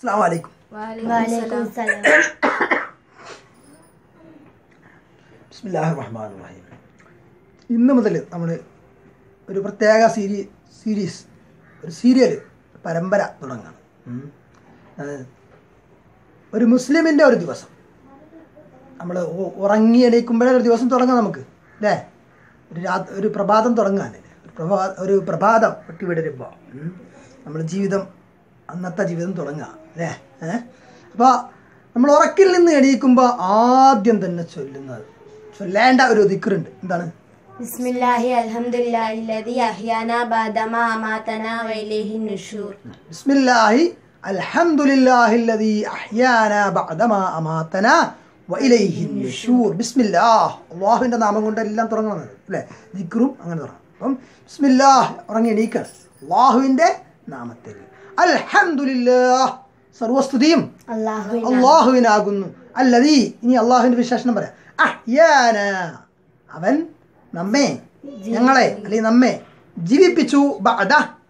അസ്സാം വലൈക്കും വാലേക്കും സലാം ബിസ്മില്ലാഹി റഹ്മാൻ റഹീം ഇന്ന് മുതൽ നമ്മൾ ഒരു പ്രത്യേക സീരി സീരീസ് ഒരു സീരിയൽ പരമ്പര തുടങ്ങാണ് ഉം. അത് ഒരു മുസ്ലിമിൻ്റെ ഒരു ദിവസം നമ്മൾ ഉറങ്ങി എണീക്കുമ്പോഴേ ഒരു ദിവസം തുടങ്ങാം നമുക്ക് അല്ലേ ഒരു രാ ഒരു പ്രഭാതം തുടങ്ങാനല്ലേ ഒരു പ്രഭാ ഒരു പ്രഭാതം വെട്ടി വിടരുമ്പോൾ നമ്മൾ ജീവിതം അന്നത്തെ ജീവിതം തുടങ്ങുക അല്ലേ ഏഹ് അപ്പോൾ നമ്മൾ ഉറക്കിൽ നിന്ന് എണീക്കുമ്പോൾ ആദ്യം തന്നെ ചൊല്ലുന്നത് ചൊല്ലേണ്ട ഒരു ദിക്കറുണ്ട് എന്താണ് ബിസ്മില്ലാഹി അൽഹംദുലില്ലാഹി ലദി അഹ്യാന ബാദമ അമാതന വൈലേഹി നുഷൂർ ബിസ്മില്ലാഹി അൽഹംദുലില്ലാഹില്ലദീ അഹ്യാന ബഅദമാ അമാതന വഇലൈഹി നുശൂർ ബിസ്മില്ലാഹ് അല്ലാഹുവിൻ്റെ നാമം കൊണ്ട് എല്ലാം തുടങ്ങുന്നത് അല്ലേ ദിക്റും അങ്ങനെ തുടങ്ങണം അപ്പം ബിസ്മില്ലാഹ് ഉറങ്ങി എണീക്കണം അള്ളാഹുവിൻ്റെ നാമത്തിൽ അൽഹംദുലില്ലാഹ് സർവസ്തുതിയും അല്ലാഹു അള്ളാഹുവിനാകുന്നു അല്ലതീ ഇനി അള്ളാഹുവിൻ്റെ വിശേഷണം പറയാം അഹ്യാന അവൻ നമ്മെ ഞങ്ങളെ അല്ലെങ്കിൽ നമ്മെ ജീവിപ്പിച്ചു ബഅദ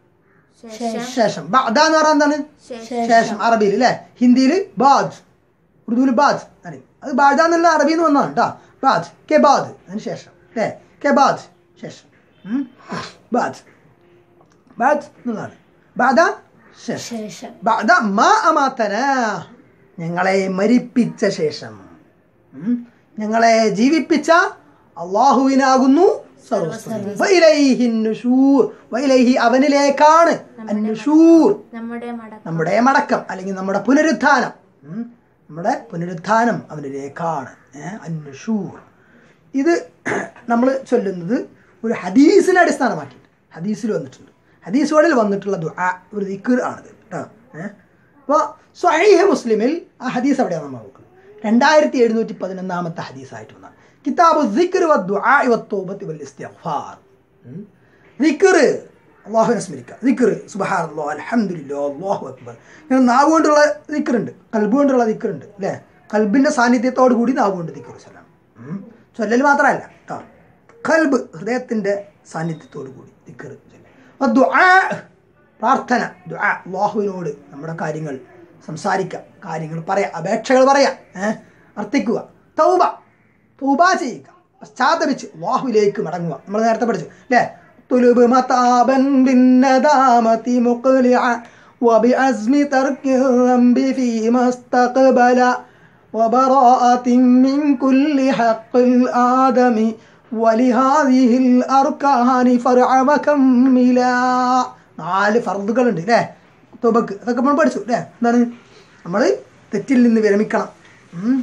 ശേഷം ബഅദ എന്ന് പറഞ്ഞാൽ എന്താണ് ശേഷം അറബിയിൽ അല്ലേ ഹിന്ദിയിൽ ബാദ് ഉറുദുവിൽ ബാദ് ആണ് അത് ബാദ എന്നുള്ള അറബിയിൽ നിന്ന് വന്നതാണ് കേട്ടോ ബാദ് കെ ബാദ് അതിന് ശേഷം അല്ലേ കെ ബാദ് ശേഷം ഉം. ബാദ് ബാദ് എന്നുള്ളതാണ് ബാദ ശേഷം ശേഷം ബഅദ മാ അമാതന ഞങ്ങളെ മരിപ്പിച്ച ശേഷം ഉം. ഞങ്ങളെ ജീവിപ്പിച്ച അള്ളാഹുവിനാകുന്നു സർവസ്തുതി വൈലൈഹി നുശൂർ വൈലൈഹി അവനിലേക്കാണ് അന്നുഷൂർ നമ്മുടെ മടക്കം നമ്മുടെ മടക്കം അല്ലെങ്കിൽ നമ്മുടെ പുനരുത്ഥാനം ഉം. നമ്മുടെ പുനരുത്ഥാനം അവനിലേക്കാണ് ഏഹ് അന്നുഷൂർ ഇത് നമ്മൾ ചൊല്ലുന്നത് ഒരു ഹദീസിനെ അടിസ്ഥാനമാക്കിയിട്ട് ഹദീസിൽ വന്നിട്ടുണ്ട് ഹദീസുകളിൽ വന്നിട്ടുള്ള ദുആ ഒരു ദിക്കർ ആണിത് കേട്ടോ ഏഹ് അപ്പോൾ സ്വഹീഹ് മുസ്ലിമിൽ ആ ഹദീസ് എവിടെയാണ് നമ്മൾ നോക്കുന്നത് രണ്ടായിരത്തി എഴുന്നൂറ്റി പതിനൊന്നാമത്തെ ഹദീസായിട്ട് വന്നതാണ് കിതാബു ദിക്ർ വ ദുആ വ തൗബത്തി വൽ ഇസ്തിഗ്ഫാർ ഉം. ദിക്ർ അള്ളാഹുവിനെ സ്മരിക്കുക ദിക്ർ സുബഹാനല്ലാഹ് അൽഹംദുലില്ലാഹ് അല്ലാഹു അക്ബർ ഇങ്ങനെ നാവ് കൊണ്ടുള്ള ദിക്റുണ്ട് കൽബ് കൊണ്ടുള്ള ദിക്റുണ്ട് അല്ലേ കൽബിൻ്റെ സാന്നിധ്യത്തോടു കൂടി നാവ് കൊണ്ട് ദിക്ർ ചൊല്ലണം ഉം. ചൊല്ലൽ മാത്രമല്ല കേട്ടോ കൽബ് ഹൃദയത്തിൻ്റെ സാന്നിധ്യത്തോടു കൂടി ദിക്ർ ചൊല്ലുക അപ്പൊ ദുആ പ്രാർത്ഥന ദുആ അള്ളാഹുവിനോട് നമ്മുടെ കാര്യങ്ങൾ സംസാരിക്കുക കാര്യങ്ങൾ പറയാം അപേക്ഷകൾ പറയാം ഏഹ് അർത്ഥിക്കുക തൗബ തൗബ ചെയ്യുക പശ്ചാത്തപിച്ച് അള്ളാഹുവിലേക്ക് മടങ്ങുക നമ്മൾ നേരത്തെ പഠിച്ചു അല്ലേ തുലുബ് മതാബൻ ബിന്നദാമതി മുഖ്ലിഅ وبعزم ترك الذنب فيما استقبل وبراءة من كل حق الآدم ولهذه الأركان فرع وكملا നാല് ഫർദുകളുണ്ട് അല്ലേ തുബക്ക് അതൊക്കെ നമ്മൾ പഠിച്ചു അല്ലേ എന്താണ് നമ്മൾ തെറ്റിൽ നിന്ന് വിരമിക്കണം ഉം.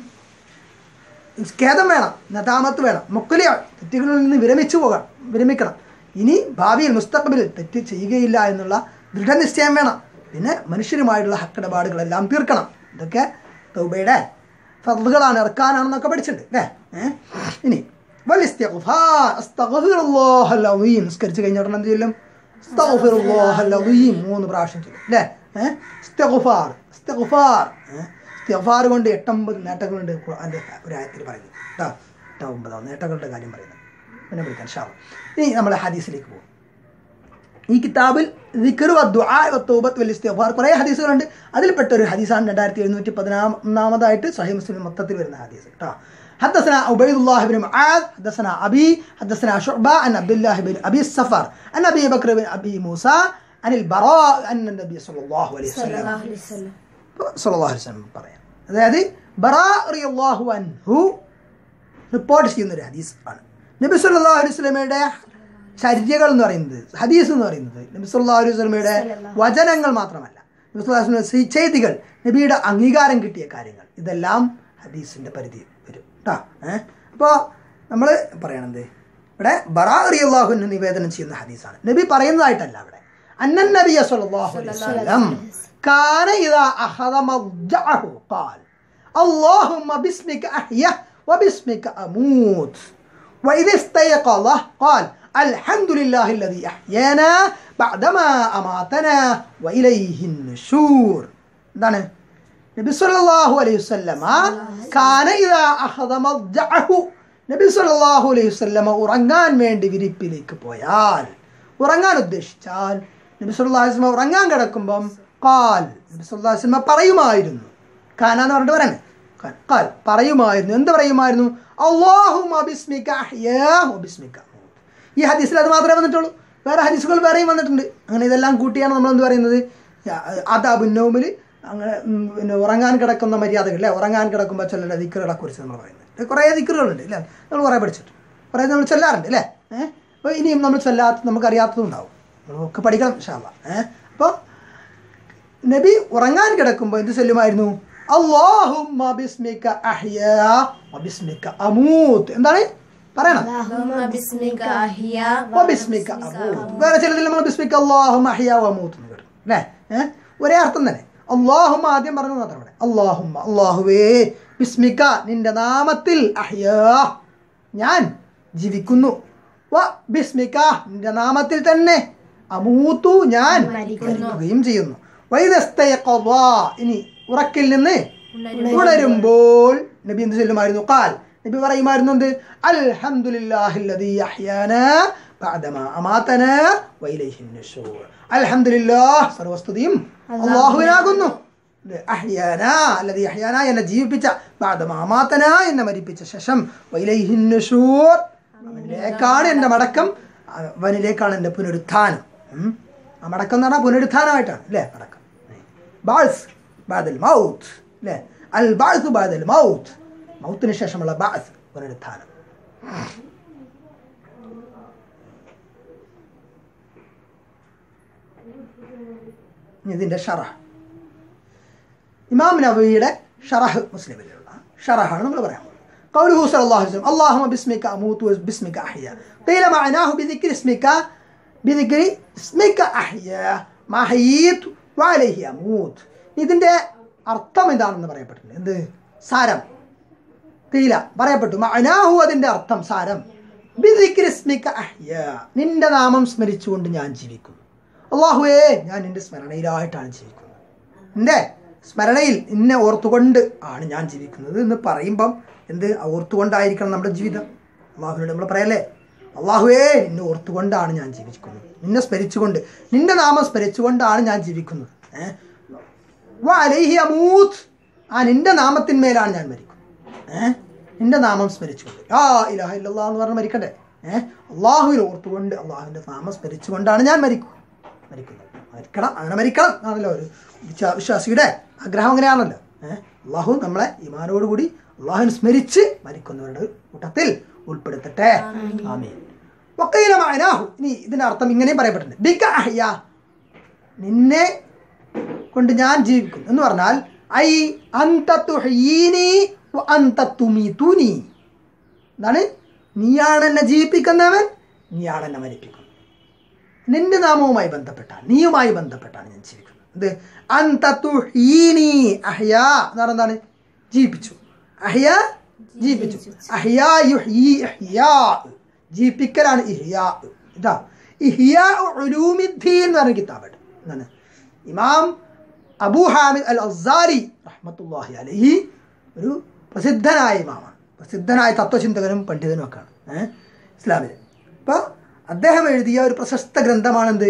ഖേദം വേണം നതാമത്ത് വേണം മുക്കലിയ തെറ്റുകളിൽ നിന്ന് വിരമിച്ചു പോകണം വിരമിക്കണം ഇനി ഭാവിയിൽ മുസ്തഖബിൽ തെറ്റ് ചെയ്യുകയില്ല എന്നുള്ള ദൃഢനിശ്ചയം വേണം പിന്നെ മനുഷ്യരുമായിട്ടുള്ള ഹക്കിടപാടുകളെല്ലാം തീർക്കണം ഇതൊക്കെ തൗബയുടെ ഫർദുകളാണ് ഇറക്കാനാണെന്നൊക്കെ പഠിച്ചിട്ടുണ്ട് അല്ലേ ഏഹ് ഇനി വൽ ഇസ്തിഗ്ഫാർ അസ്തഗ്ഫിറുല്ലാഹൽ അസീം നിസ്കരിച്ച് കഴിഞ്ഞ ഉടനെ എന്ത് ചൊല്ലും അസ്തഗ്ഫിറുല്ലാഹൽ അസീം മൂന്ന് പ്രാവശ്യം ചൊല്ലും അല്ലേ ഏഹ് ഇസ്തിഗ്ഫാർ ഇസ്തിഗ്ഫാർ ഏഹ് ഇസ്തിഗ്ഫാർ കൊണ്ട് എട്ടൊമ്പത് നേട്ടങ്ങളുണ്ട് ഖുർആൻ്റെ ഒരു ആയത്തിൽ പറയുന്നത് കേട്ടോ എട്ടൊമ്പതാം നേട്ടങ്ങളുടെ കാര്യം പറയുന്നത് പിന്നെ വിളിക്കാൻ ഷാവും ഇനി നമ്മൾ ഹദീസിലേക്ക് പോകും ഈ കിതാബിൽ ദിക്ർ വ ദുആ വ തൗബത്ത് വൽ ഇസ്തിഗ്ഫാർ കുറേ ഹദീസുകളുണ്ട് അതിൽപ്പെട്ട ഒരു ഹദീസാണ് രണ്ടായിരത്തി എഴുന്നൂറ്റി പതിനാമതായിട്ട് സഹീഹ് മുസ്ലിം മൊത്തത്തിൽ വരുന്ന ഹദീസ് കേട്ടോ حدثنا عبيد الله بن معاذ حدثنا أبي حدثنا شعبة عن عبد الله بن أبي السفر عن أبي بكر بن أبي موسى عن البراء أن النبي صلى الله عليه وسلم സല്ലല്ലാഹു അലൈഹി വസല്ലം സല്ലല്ലാഹു അലൈഹി വസല്ലം പറയാം അതായത് ബറാ റളിയല്ലാഹു അൻഹു റിപ്പോർട്ട് ചെയ്യുന്ന ഒരു ഹദീസ് ആണ് നബി സല്ലല്ലാഹു അലൈഹി വസല്ലമയുടെ ചര്യകൾ എന്ന് പറയുന്നത് ഹദീസ് എന്ന് പറയുന്നത് നബി സല്ലല്ലാഹു അലൈഹി വസല്ലമയുടെ വചനങ്ങൾ മാത്രമല്ല നബി സല്ലല്ലാഹു അലൈഹി വസല്ലമയുടെ ചെയ്തികൾ നബിയുടെ അംഗീകാരം കിട്ടിയ കാര്യങ്ങൾ ഇതെല്ലാം ഹദീസിന്റെ പരിധി വരും കേട്ടോ ഏഹ് അപ്പോൾ നമ്മൾ പറയണത് ഇവിടെ ബറാ റളിയല്ലാഹു അൻഹു നിവേദനം ചെയ്യുന്ന ഹദീസാണ് നബി പറയുന്നതായിട്ടല്ല അവിടെ അന്നൻ നബിയ സല്ലല്ലാഹു അലൈഹി വസല്ലം കാന ഇദാ അഖദ മദ്ജഅഹു ഖാൽ اللهم باسمك أحيا وباسمك أموت وإذا استيقظ قال الحمد لله الذي أحيانا بعدما أماتنا وإليه النشور എന്താണ് നബി സല്ലല്ലാഹു അലൈഹി വസല്ലമ കാന ഇദാ അഖദ മദ്ജഅഹു നബി സല്ലല്ലാഹു അലൈഹി വസല്ലമ ഉറങ്ങാൻ വേണ്ടി വിരിപ്പിലേക്ക് പോയാൽ ഉറങ്ങാൻ ഉദ്ദേശിച്ചാൽ നബി സല്ലല്ലാഹു അലൈഹി വസല്ലമ ഉറങ്ങാൻ കിടക്കുമ്പം കാൽ നബി സല്ലല്ലാഹു അലൈഹി വസല്ലം പറയുമായിരുന്നു കാന എന്ന് പറഞ്ഞിട്ട് പറയണേ കാൽ കാൽ പറയുമായിരുന്നു എന്ത് പറയുമായിരുന്നു അള്ളാഹുമ്മ ബിസ്മിക അഹ്യാ വ ബിസ്മിക അമൂത്ത്. ഈ ഹദീസിൽ അത് മാത്രമേ വന്നിട്ടുള്ളൂ വേറെ ഹദീസുകൾ വേറെയും വന്നിട്ടുണ്ട് അങ്ങനെ ഇതെല്ലാം കൂട്ടിയാണ് നമ്മൾ എന്ത് പറയുന്നത് അതാബുന്നോമിൽ അങ്ങനെ ഉം, പിന്നെ ഉറങ്ങാൻ കിടക്കുന്ന മര്യാദകൾ അല്ലേ ഉറങ്ങാൻ കിടക്കുമ്പോൾ ചൊല്ലേണ്ട ദിക്കറുകളെ കുറിച്ച് നമ്മൾ പറയുന്നത് കുറേ ദിക്കറുകളുണ്ട് അല്ലേ നമ്മൾ കുറേ പഠിച്ചിട്ടുണ്ട് കുറേ നമ്മൾ ചൊല്ലാറുണ്ട് അല്ലേ ഏഹ് അപ്പോൾ ഇനിയും നമ്മൾ ചൊല്ലാത്ത നമുക്കറിയാത്തതും ഉണ്ടാവും നമുക്ക് പഠിക്കണം ഇൻഷാല്ല ഏഹ് അപ്പോൾ നബി ഉറങ്ങാൻ കിടക്കുമ്പോൾ എന്ത് ചൊല്ലുമായിരുന്നു അള്ളാഹുമ്മ ബിസ്മിക അഹ്യാ വ ബിസ്മിക അമൂത്ത് എന്താണ് പറയണം اللهم باسمك أحيا വബിസ്മിക അമൂത്ത് വേറെ ചിലതിൽ നമ്മൾ ബിസ്മിക അല്ലാഹുമ്മ അഹ്യാ വമൂത്ത് എന്ന് കേട്ടു അല്ലേ ഏഹ് ഒരേ അർത്ഥം തന്നെ അള്ളാഹുമ്മ ആദ്യം പറഞ്ഞു മാത്രം ഇവിടെ അള്ളാഹുമ്മ അള്ളാഹുവേ ബിസ്മിക നിന്റെ നാമത്തിൽ അഹ്യാ ഞാൻ ജീവിക്കുന്നു വ ബിസ്മിക നിന്റെ നാമത്തിൽ തന്നെ അമൂത്തു ഞാൻ മരിക്കുകയും ചെയ്യുന്നു വൈദസ്തയഖദ ഇനി ഉറക്കിൽ നിന്ന് ഉണരുമ്പോൾ നബി എന്ത് ചൊല്ലുമായിരുന്നു ഖാൽ നബി പറയുമായിരുന്നു എന്ത് അൽഹംദുലില്ലാഹില്ലദീ അഹ്യാനാ ബഅദമാ അമാതനാ വഇലൈഹിൻ നുശൂർ അൽഹംദുലില്ലാഹ് സർവസ്തുതിയും അല്ലാഹുവിനാകുന്നു ഇത് അഹ്യാനാ അല്ലദീ അഹ്യാനാ എന്നെ ജീവിപ്പിച്ച ബഅദമാ അമാതനാ എന്നെ മരിപ്പിച്ച ശേഷം വഇലൈഹിൻ നുശൂർ അവനിലേക്കാണ് എൻ്റെ മടക്കം അവനിലേക്കാണ് എൻ്റെ പുനരുത്ഥാനം ഉം. ആ മടക്കം എന്ന് പറഞ്ഞാൽ പുനരുത്ഥാനമായിട്ടാണ് അല്ലേ മടക്കം ബാഴ്സ് ബാദൽ മൗത്ത് അല്ലേ അൽ ബാഴ്സ് ബാദൽ മൗത്ത് മൗത്തിന് ശേഷമുള്ള ബാസ് പുനരുത്ഥാനം ഇനി ഇതിൻ്റെ ഷറഹ് ഇമാം നബിയുടെ ഷറഹ് മുസ്ലിമിലുള്ള ഷറഹാണ് നമ്മൾ പറയാൻ പോകുന്നത് قوله صلى الله عليه وسلم اللهم باسمك أموت وباسمك أحيا قيل معناه بذكر اسمك بذكر اسمك أحيا ما حييت وعليه أموت ഇതിൻ്റെ അർത്ഥം എന്താണെന്ന് പറയപ്പെട്ടിട്ടുണ്ട് എന്ത് സാരം തീല പറയപ്പെട്ടു മഅനാഹു അതിൻ്റെ അർത്ഥം സാരം ബിദിക്രി ഇസ്മിക അഹ്യ നിന്റെ നാമം സ്മരിച്ചുകൊണ്ട് ഞാൻ ജീവിക്കുന്നു അള്ളാഹുവേ ഞാൻ നിന്റെ സ്മരണയിലായിട്ടാണ് ജീവിക്കുന്നത് എൻ്റെ സ്മരണയിൽ എന്നെ ഓർത്തുകൊണ്ട് ആണ് ഞാൻ ജീവിക്കുന്നത് എന്ന് പറയുമ്പം എന്ത് ഓർത്തുകൊണ്ടായിരിക്കണം നമ്മുടെ ജീവിതം അള്ളാഹുവിനോട് നമ്മൾ പറയല്ലേ അള്ളാഹുവേ നിന്നെ ഓർത്തുകൊണ്ടാണ് ഞാൻ ജീവിക്കുന്നത് നിന്നെ സ്മരിച്ചുകൊണ്ട് നിന്റെ നാമം സ്മരിച്ചുകൊണ്ടാണ് ഞാൻ ജീവിക്കുന്നത് ഏഹ് വലൈഹി അമൂത്ത് ആ നിന്റെ നാമത്തിന്മേലാണ് ഞാൻ മരിക്കുന്നത് ഏഹ് നിന്റെ നാമം സ്മരിച്ചുകൊണ്ട് ആ ഇലാഹ ഇല്ലല്ലാ എന്ന് പറഞ്ഞ് മരിക്കണ്ടേ ഏഹ് അള്ളാഹുവിൽ ഓർത്തുകൊണ്ട് അള്ളാഹുവിൻ്റെ നാമം സ്മരിച്ചുകൊണ്ടാണ് ഞാൻ മരിക്കുക മരിക്കുന്നത് മരിക്കണം അങ്ങനെ മരിക്കണം എന്നാണല്ലോ ഒരു വിശ്വാ- വിശ്വാസിയുടെ ആഗ്രഹം അങ്ങനെയാണല്ലോ ഏഹ് അള്ളാഹു നമ്മളെ ഇമാനോടുകൂടി അള്ളാഹുവിനെ സ്മരിച്ച് മരിക്കുന്നവരുടെ കൂട്ടത്തിൽ ഉൾപ്പെടുത്തട്ടെ ആമീൻ വക്കീല മഅനാഹു ഇനി ഇതിന്റെ അർത്ഥം ഇങ്ങനെയും പറയപ്പെട്ടിട്ടുണ്ട് ബിക അഹ്യ നിന്നെ കൊണ്ട് ഞാൻ ജീവിക്കും എന്ന് പറഞ്ഞാൽ ഐ അന്ത തുഹ്യീനി വ അന്ത തുമീതുനി എന്താണ് നീയാണ് എന്നെ ജീവിപ്പിക്കുന്നവൻ നീയാണ് എന്നെ മരിപ്പിക്കുന്നത് നിന്റെ നാമവുമായി ബന്ധപ്പെട്ടാണ് നീയുമായി ബന്ധപ്പെട്ടാണ് ഞാൻ ജീവിക്കുന്നത് എന്ത് അന്ത തുഹ്യീനി അഹ്യ എന്ന് പറഞ്ഞാൽ എന്താണ് ജീവിപ്പിച്ചു അഹ്യ ജീവിപ്പിച്ചു അഹ്യാ യുഹ്യീ ഇഹ്യാ ജീവിപ്പിക്കലാണ് ഇഹ്യാ ഇതാ ഇഹ്യാ ഉലൂമിദ്ദീൻ എന്ന് പറഞ്ഞ കിതാബുണ്ട് എന്താണ് ഇമാം അബൂ ഹാമിദ് അൽ അസാരി റഹ്മത്തുല്ലാഹി അലഹി ഒരു പ്രസിദ്ധനായ ഇമാമാണ് പ്രസിദ്ധനായ തത്വചിന്തകനും പണ്ഡിതനും ഒക്കെയാണ് ഏഹ് ഇസ്ലാമിൽ അപ്പോൾ അദ്ദേഹം എഴുതിയ ഒരു പ്രശസ്ത ഗ്രന്ഥമാണെന്ത്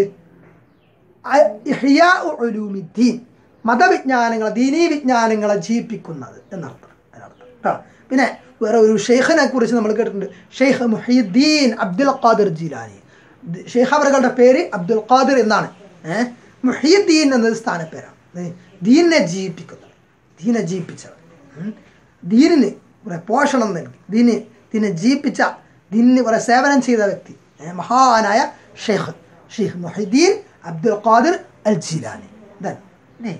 അ- ഇഹ്യാ ഉലൂമിദ്ദീൻ മതവിജ്ഞാനങ്ങളെ ദീനീ വിജ്ഞാനങ്ങളെ ജീവിപ്പിക്കുന്നത് എന്നർത്ഥം അതിനർത്ഥം കേട്ടോ പിന്നെ വേറെ ഒരു ഷെയ്ഖിനെ കുറിച്ച് നമ്മൾ കേട്ടിട്ടുണ്ട് ഷെയ്ഖ് മുഹീദ്ദീൻ അബ്ദുൽ ഖാദിർ ജീലാനി ദ് ഷെയ്ഖ് അവരുടെ പേര് അബ്ദുൽ ഖാദിർ എന്നാണ് ഏഹ് മുഹീദ്ദീൻ എന്നത് സ്ഥാനപ്പേരാണ് ഏ, ദീനിനെ ജീവിപ്പിക്കുന്നത് ദീനെ ജീവിപ്പിച്ചവർ ഉം. ദീനിന് കുറെ പോഷണം നൽകി ദീന് ദീനെ ജീവിപ്പിച്ച ദീനിന് കുറെ സേവനം ചെയ്ത വ്യക്തി ഏ, മഹാനായ ഷെയ്ഖ് ഷെയ്ഖ് മുഹീദ്ദീൻ അബ്ദുൽ ഖാദിർ അൽ ജീലാനി ഇതാണ് ഏ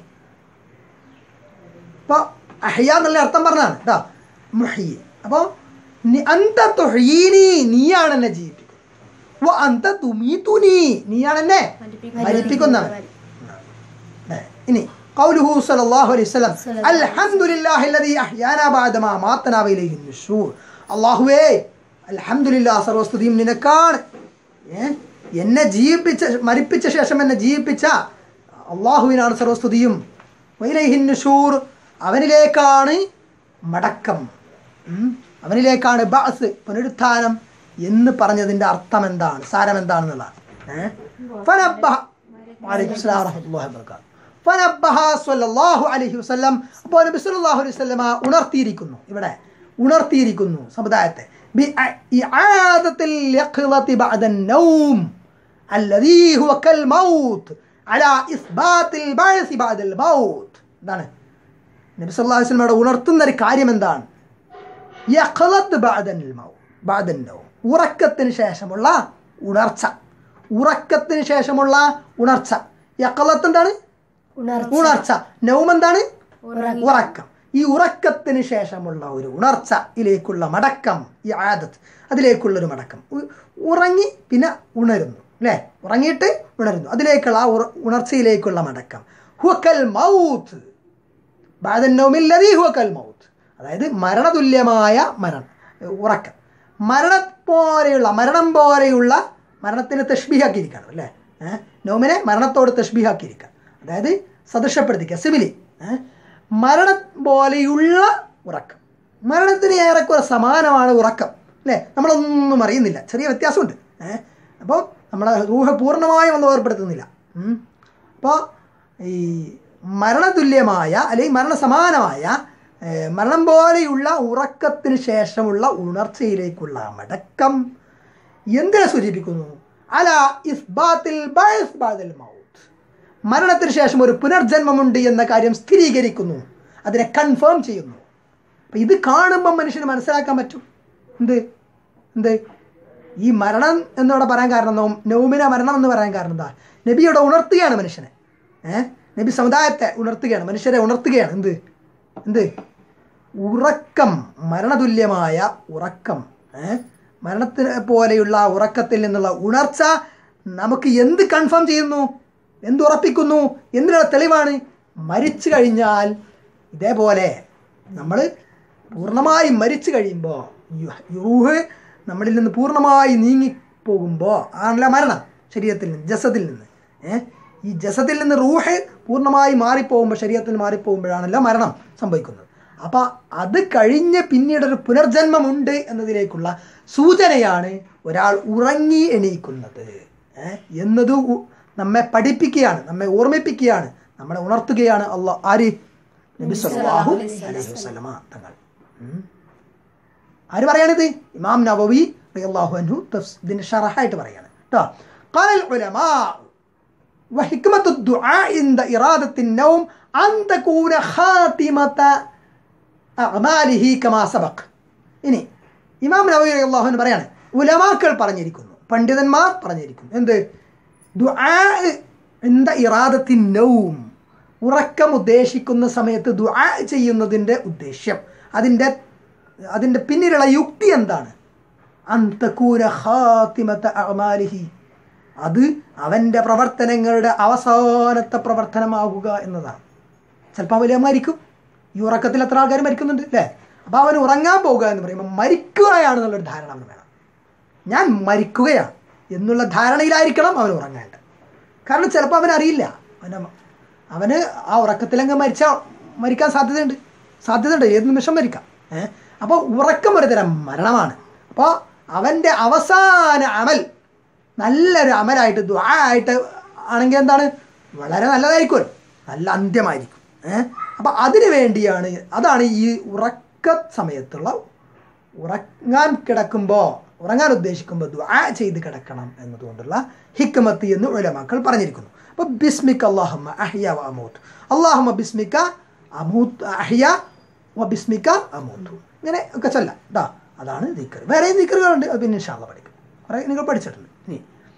അപ്പോൾ അഹ്യ എന്നുള്ള അർത്ഥം പറഞ്ഞതാണ് കേട്ടോ മുഹി അപ്പോൾ അന്ത തൊഹീനി നീയാണ് എന്നെ ജീവിപ്പിക്കുന്നത് വ അന്ത തുമീതുനി നീയാണ് എന്നെ മരിപ്പിക്കുന്നവൻ ഏ, ഇനി قوله صلى الله عليه وسلم الحمد لله الذي أحيانا بعد ما أماتنا وإليه النشور അള്ളാഹുവേ അൽഹംദുലില്ലാ സർവസ്തുതിയും നിനക്കാണ് ഏ എന്നെ ജീവിപ്പിച്ച മരിപ്പിച്ച ശേഷം എന്നെ ജീവിപ്പിച്ച അള്ളാഹുവിനാണ് സർവസ്തുതിയും വൈലൈഹിൻ നുഷൂർ അവനിലേക്കാണ് മടക്കം ഉം. അവനിലേക്കാണ് ബാസ് പുനരുത്ഥാനം എന്ന് പറഞ്ഞതിൻ്റെ അർത്ഥം എന്താണ് സാരം എന്താണെന്നുള്ളതാണ് ഏഹ് ഫനബ്ബഹ വഅലൈക്കും അസ്സലാം വറഹ്മത്തുള്ളാഹി വബറകാതുഹു ഫനബ്ബഹ സ്വല്ലല്ലാഹു അലൈഹി വസല്ലം അപ്പോൾ നബി സല്ലല്ലാഹു അലൈഹി വസല്ലമ ഉണർത്തിയിരിക്കുന്നു ഇവിടെ ഉണർത്തിയിരിക്കുന്നു സമുദായത്തെ ബിഇആദത്തിൽ യഖ്ളതി ബഅദ النوم الذي هو كالموت على إثبات البعث بعد الموت ഇതാണ് നബി സല്ലല്ലാഹു അലൈഹി വസല്ലമയുടെ ഉണർത്തുന്ന ഒരു കാര്യം എന്താണ് യഖ്ളത് ബഅദൽ മൗ- ബഅദൽ നൗം. ഉറക്കത്തിന് ശേഷമുള്ള ഉണർച്ച ഉറക്കത്തിന് ശേഷമുള്ള ഉണർച്ച യഖ്ളത്ത് എന്താണ് ഉണർച്ച നൗം എന്താണ് ഉറക്കം ഈ ഉറക്കത്തിന് ശേഷമുള്ള ഒരു ഉണർച്ചയിലേക്കുള്ള മടക്കം ഈ ആദത്ത് അതിലേക്കുള്ളൊരു മടക്കം ഉ- ഉറങ്ങി പിന്നെ ഉണരുന്നു അല്ലേ ഉറങ്ങിയിട്ട് ഉണരുന്നു അതിലേക്കുള്ള ആ ഉറ- ഉണർച്ചയിലേക്കുള്ള മടക്കം ഹുക്കൽ മൗത്ത് ബാദന്നൗമില്ലതീ ഹുക്കൽ മൗത്ത് അതായത് മരണതുല്യമായ മരണം ഉറക്കം മരണം പോലെയുള്ള മരണം പോലെയുള്ള മരണത്തിന് തഷ്ബിഹാക്കിയിരിക്കണം അല്ലേ ഏഹ് നോമിനെ മരണത്തോട് തഷ്ബിഹാക്കിയിരിക്കുക അതായത് സദൃശപ്പെടുത്തിക്കുക സിമിലി ഏഹ് മരണം പോലെയുള്ള ഉറക്കം മരണത്തിന് ഏറെക്കുറെ സമാനമാണ് ഉറക്കം അല്ലേ നമ്മളൊന്നും അറിയുന്നില്ല ചെറിയ വ്യത്യാസമുണ്ട് ഏഹ് അപ്പോൾ നമ്മളെ റൂഹ പൂർണ്ണമായും ഒന്നും ഏർപ്പെടുത്തുന്നില്ല ഉം. അപ്പോൾ ഈ മരണതുല്യമായ അല്ലെങ്കിൽ മരണസമാനമായ ഏഹ്, മരണം പോലെയുള്ള ഉറക്കത്തിന് ശേഷമുള്ള ഉണർച്ചയിലേക്കുള്ള മടക്കം എന്തിനെ സൂചിപ്പിക്കുന്നു അല ഇസ്ബാത്തിൽ ബഅസ് ബഅദൽ മൗത്ത് മരണത്തിന് ശേഷം ഒരു പുനർജന്മമുണ്ട് എന്ന കാര്യം സ്ഥിരീകരിക്കുന്നു അതിനെ കൺഫേം ചെയ്യുന്നു അപ്പം ഇത് കാണുമ്പോൾ മനുഷ്യന് മനസ്സിലാക്കാൻ പറ്റും എന്ത് എന്ത് ഈ മരണം എന്നിവിടെ പറയാൻ കാരണം നൗ- നൗമിന മരണം എന്ന് പറയാൻ കാരണം എന്താ നബിയുടെ ഉണർത്തുകയാണ് മനുഷ്യനെ ഏഹ് നബി സമുദായത്തെ ഉണർത്തുകയാണ് മനുഷ്യരെ ഉണർത്തുകയാണ് എന്ത് എന്ത് ഉറക്കം മരണതുല്യമായ ഉറക്കം ഏഹ് മരണത്തിന് പോലെയുള്ള ആ ഉറക്കത്തിൽ നിന്നുള്ള ഉണർച്ച നമുക്ക് എന്ത് കൺഫേം ചെയ്യുന്നു എന്ത് ഉറപ്പിക്കുന്നു എന്തിനുള്ള തെളിവാണ് മരിച്ചു കഴിഞ്ഞാൽ ഇതേപോലെ നമ്മൾ പൂർണ്ണമായി മരിച്ചു കഴിയുമ്പോൾ റൂഹ് നമ്മളിൽ നിന്ന് പൂർണ്ണമായി നീങ്ങിപ്പോകുമ്പോൾ ആണല്ലോ മരണം ശരീരത്തിൽ നിന്ന് ജസത്തിൽ നിന്ന് ഏ ഈ ജസത്തിൽ നിന്ന് റൂഹ് പൂർണ്ണമായി മാറിപ്പോകുമ്പോൾ ശരീരത്തിൽ മാറിപ്പോകുമ്പോഴാണല്ലോ മരണം സംഭവിക്കുന്നത് അപ്പോൾ അത് കഴിഞ്ഞ് പിന്നീട് ഒരു പുനർജന്മമുണ്ട് എന്നതിലേക്കുള്ള സൂചനയാണ് ഒരാൾ ഉറങ്ങി എണീക്കുന്നത് ഏ എന്നത് ഉ- നമ്മെ പഠിപ്പിക്കുകയാണ് നമ്മെ ഓർമ്മിപ്പിക്കുകയാണ് നമ്മളെ ഉണർത്തുകയാണ് അള്ളാഹ് ആര് നബി സല്ലല്ലാഹു അലൈഹി വസല്ലമ തങ്ങൾ ഉം. ആര് പറയാണിത് ഇമാം നവവി റളിയല്ലാഹു അൻഹു തഫ്സ് ഇതിന് ഷറഹായിട്ട് പറയാണ് കേട്ടോ قال العلماء وحكمة الدعاء عند إرادة النوم أن تكون خاتمة أعماله كما سبق ഇനി ഇമാം നവവി റളിയല്ലാഹു അൻഹു പറയാണ് ഉലമാക്കൾ പറഞ്ഞിരിക്കുന്നു പണ്ഡിതന്മാർ പറഞ്ഞിരിക്കുന്നു എന്ത് ദുആ എന്താ ഇറാദത്തിൻ നൗം ഉറക്കം ഉദ്ദേശിക്കുന്ന സമയത്ത് ദുആ ചെയ്യുന്നതിൻ്റെ ഉദ്ദേശ്യം അതിൻ്റെ അതിൻ്റെ പിന്നിലുള്ള യുക്തി എന്താണ് അന്തകൂര ഖാത്തിമത അഅമാലിഹി അത് അവൻ്റെ പ്രവർത്തനങ്ങളുടെ അവസാനത്തെ പ്രവർത്തനമാകുക എന്നതാണ് ചിലപ്പോൾ അവൻ മരിക്കും ഈ ഉറക്കത്തിൽ എത്ര ആൾക്കാർ മരിക്കുന്നുണ്ട് അല്ലേ അപ്പോൾ അവൻ ഉറങ്ങാൻ പോകുക എന്ന് പറയുമ്പോൾ മരിക്കുകയാണെന്നുള്ളൊരു ധാരണ അവന് വേണം ഞാൻ മരിക്കുകയാണ് എന്നുള്ള ധാരണയിലായിരിക്കണം അവൻ ഉറങ്ങേണ്ടത് കാരണം ചിലപ്പോൾ അവൻ അറിയില്ല അവന് അവന് ആ ഉറക്കത്തിലങ്ങ് മരിച്ചാൽ മരിക്കാൻ സാധ്യതയുണ്ട് സാധ്യതയുണ്ട് ഏത് നിമിഷം മരിക്കാം ഏഹ് അപ്പോൾ ഉറക്കം ഒരു തരം മരണമാണ് അപ്പോൾ അവൻ്റെ അവസാന അമൽ നല്ലൊരു അമലായിട്ട് ദുആ ആയിട്ട് ആണെങ്കിൽ എന്താണ് വളരെ നല്ലതായിരിക്കുമല്ലോ നല്ല അന്ത്യമായിരിക്കും ഏഹ് അപ്പം അതിനു വേണ്ടിയാണ് അതാണ് ഈ ഉറക്ക സമയത്തുള്ള ഉറങ്ങാൻ കിടക്കുമ്പോൾ ഉറങ്ങാൻ ഉദ്ദേശിക്കുമ്പോൾ ദുആ ചെയ്ത് കിടക്കണം എന്നതുകൊണ്ടുള്ള ഹിക്മത്ത് എന്ന് ഉലമാക്കൾ പറഞ്ഞിരിക്കുന്നു അപ്പോൾ ബിസ്മിക്ക് അള്ളാഹുമ്മ അഹിയ വ അമൂത്ത് അള്ളാഹുമ്മ ബിസ്മിക്ക അമൂത്ത് അഹിയ വ ബിസ്മിക്ക അമൂത്തു ഇങ്ങനെ ഒക്കെ ചൊല്ലാം ഇതാ അതാണ് ദിക്കർ വേറെയും ദിക്കറുകളുണ്ട് അത് പിന്നെ ഇൻഷാല്ല പഠിക്കും കുറേ നിങ്ങൾ പഠിച്ചിട്ടുണ്ട് ഇനി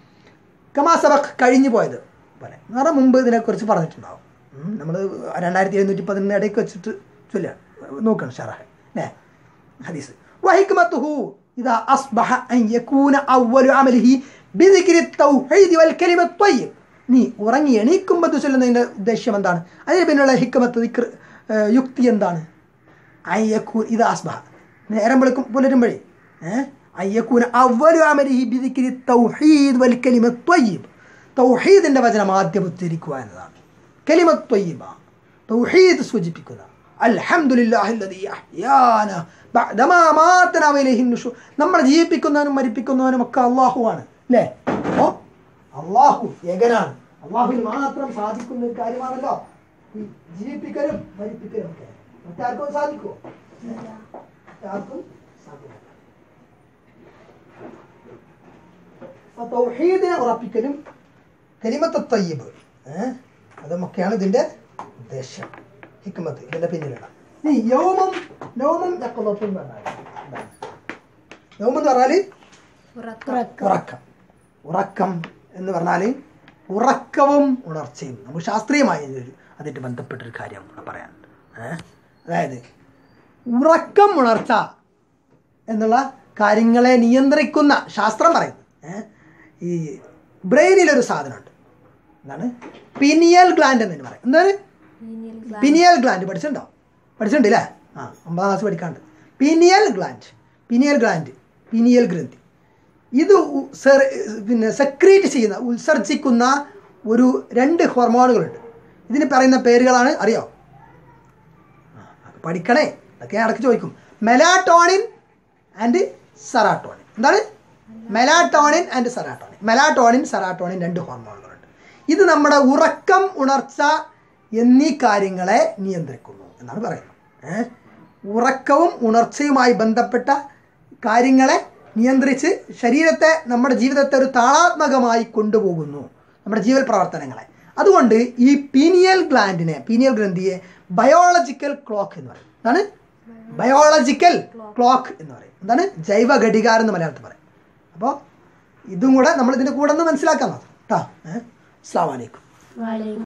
കമാസബക് കഴിഞ്ഞു പോയത് പോലെ എന്ന് പറഞ്ഞാൽ മുമ്പ് ഇതിനെക്കുറിച്ച് പറഞ്ഞിട്ടുണ്ടാവും നമ്മൾ രണ്ടായിരത്തി എഴുന്നൂറ്റി പതിനൊന്ന് ഇടയ്ക്ക് വെച്ചിട്ട് ചൊല്ലുക നോക്കണം ഷറാഹ് അല്ലേ ഹദീസ് വഹിക്മത്തുഹു ഇതാ അസ്ബഹ അൻ യകൂന അവ്വലു അമലിഹി ബിദിക്രി തൗഹീദ് വൽ കലിമത്ത് ത്വയ്യിബ് നീ ഉറങ്ങി എണീക്കുമ്പോൾ ഇത് ചൊല്ലുന്നതിൻ്റെ ഉദ്ദേശ്യം എന്താണ് അതിന് പിന്നുള്ള ഹിക്മത്ത് ദിക്ർ ഏഹ്, യുക്തി എന്താണ് അയ്യക്കൂൻ ഇത് അസ്ബഹ നേരം വെളുക്കും പുലരുമ്പോഴേ ഏഹ് അയ്യക്കൂൻ അവലു അമലിഹി ബിദിക്രി തൗഹീദ് വൽ കലിമത്ത് ത്വയ്യിബ് തൗഹീദിൻ്റെ വചനം ആദ്യം ഉച്ചരിക്കുക എന്നതാണ് കലിമത്ത് ത്വയ്യിബ തൗഹീദ് സൂചിപ്പിക്കുക അൽഹംദുലില്ലാഹില്ലദീ അഹ്യാന ബഅദമാ മാതനാ വഇലൈഹി നുഷൂർ നമ്മളെ ജീവിപ്പിക്കുന്നവനും മരിപ്പിക്കുന്നവനും ഒക്കെ അള്ളാഹുവാണ് അല്ലേ ഓ അള്ളാഹു ഏകനാണ് അള്ളാഹുവിന് മാത്രം സാധിക്കുന്ന ഒരു കാര്യമാണല്ലോ ഈ ജീവിപ്പിക്കലും മരിപ്പിക്കലും ഒക്കെ മറ്റാർക്കും സാധിക്കുമോ മറ്റാർക്കും സാധ്യമല്ല അപ്പൊ തൗഹീദിനെ ഉറപ്പിക്കലും കലിമത്ത തയ്യബ് ഏഹ് അതുമൊക്കെയാണ് ഇതിന്റെ ഉദ്ദേശം ഹിക്മത്ത് ഇതിന്റെ പിന്നിലുള്ള ഇനി യൗമം യൗമം യഖ്ലത്തും എന്ന് പറഞ്ഞാൽ എന്താണ്? യൗമം എന്ന് പറഞ്ഞാല് ഉറക്കം ഉറക്കം എന്ന് പറഞ്ഞാൽ ഉറക്കവും ഉണർച്ചയും നമുക്ക് ശാസ്ത്രീയമായ ഒരു അതിൻ്റെ ബന്ധപ്പെട്ടൊരു കാര്യം കൂടെ പറയാനുണ്ട് ഏഹ് അതായത് ഉറക്കം ഉണർച്ച എന്നുള്ള കാര്യങ്ങളെ നിയന്ത്രിക്കുന്ന ശാസ്ത്രം പറയുന്നത് ഏഹ് ഈ ബ്രെയിനിലൊരു സാധനമുണ്ട് എന്താണ് പിനിയൽ ഗ്ലാൻഡ് എന്ന് പറയും എന്താണ് പിനിയൽ ഗ്ലാൻഡ് പഠിച്ചിട്ടുണ്ടോ പഠിച്ചിട്ടുണ്ട് അല്ലേ ആ ഒമ്പതാം ക്ലാസ് പഠിക്കാണ്ട് pineal gland pineal gland pineal ഗ്രന്ഥി ഇത് ഉ- സെർ- പിന്നെ സെക്രീറ്റ് ചെയ്യുന്ന ഉത്സർജിക്കുന്ന ഒരു രണ്ട് ഹോർമോണുകളുണ്ട് ഇതിന് പറയുന്ന പേരുകളാണ് അറിയോ ആ, അത് പഠിക്കണേ അതൊക്കെ ഞാൻ ഇടയ്ക്ക് ചോദിക്കും മെലാട്ടോണിൻ ആൻഡ് സെറാട്ടോണിൻ എന്താണ് melatonin and serotonin melatonin serotonin രണ്ട് ഹോർമോണുകളുണ്ട് ഇത് നമ്മുടെ ഉറക്കം ഉണർച്ച എന്നീ കാര്യങ്ങളെ നിയന്ത്രിക്കുന്നു എന്നാണ് പറയുന്നത് ഏ? ഉറക്കവും ഉണർച്ചയുമായി ബന്ധപ്പെട്ട കാര്യങ്ങളെ നിയന്ത്രിച്ച് ശരീരത്തെ നമ്മുടെ ജീവിതത്തെ ഒരു താളാത്മകമായി കൊണ്ടുപോകുന്നു നമ്മുടെ ജീവൽ പ്രവർത്തനങ്ങളെ അതുകൊണ്ട് ഈ പീനിയൽ ഗ്ലാൻഡിനെ പീനിയൽ ഗ്രന്ഥിയെ ബയോളജിക്കൽ ക്ലോക്ക് എന്ന് പറയും എന്താണ് ബയോളജിക്കൽ ക്ലോക്ക് എന്ന് പറയും എന്താണ് ജൈവ ഘടികാരം എന്ന് മലയാളത്തിൽ പറയും അപ്പോൾ ഇതും കൂടെ നമ്മൾ ഇതിൻ്റെ കൂടെ ഒന്ന് മനസ്സിലാക്കാൻ നോക്കാം കേട്ടോ ഏഹ് അസ്സാം വലൈക്കും വലൈക്കും